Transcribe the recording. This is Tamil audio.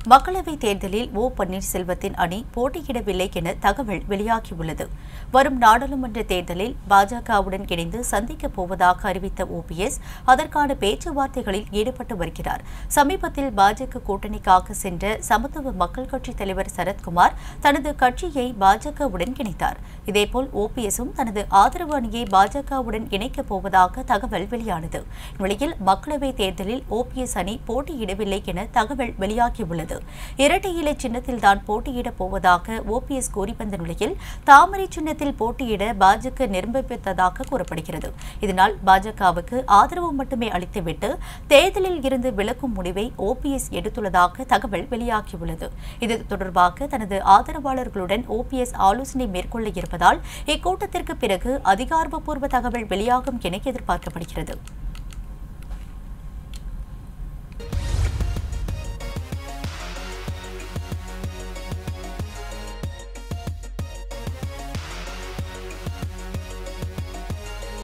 மக்களவைத் தேர்தலில் ஓ பன்னீர்செல்வத்தின் அணி போட்டியிடவில்லை என தகவல் வெளியாகியுள்ளது வரும் நாடாளுமன்ற தேர்தலில் பாஜகவுடன் இணைந்து சந்திக்கப் போவதாக அறிவித்த ஓபிஎஸ் அதற்கான பேச்சுவார்த்தைகளில் ஈடுபட்டு வருகிறார் சமீபத்தில் பாஜக கூட்டணிக்காக சென்ற சமத்துவ மக்கள் கட்சித் தலைவர் சரத்குமார் தனது கட்சியை பாஜகவுடன் இணைத்தார் இதேபோல் ஓபிஎஸும் தனது ஆதரவு அணியை பாஜகவுடன் இணைக்கப் போவதாக தகவல் வெளியானது இந்நிலையில் மக்களவைத் தேர்தலில் ஓபிஎஸ் அணி போட்டியிடவில்லை என தகவல் வெளியாகியுள்ளது இரட்டை இலை சின்னத்தில் தான் போட்டியிடப் போவதாக ஓபிஎஸ் கூறி வந்த நிலையில் தாமரை சின்னத்தில் போட்டியிட பாஜக நிர்பந்தித்ததாக கூறப்படுகிறது இதனால் பாஜகவுக்கு ஆதரவு மட்டுமே அளித்துவிட்டு தேர்தலில் இருந்து விலக்கும் முடிவை ஓபிஎஸ் எடுத்துள்ளதாக தகவல் வெளியாகியுள்ளது இது தொடர்பாக தனது ஆதரவாளர்களுடன் ஓபிஎஸ் ஆலோசனை மேற்கொள்ள இருப்பதால் இக்கூட்டத்திற்கு பிறகு அதிகாரப்பூர்வ தகவல் வெளியாகும் என எதிர்பார்க்கப்படுகிறது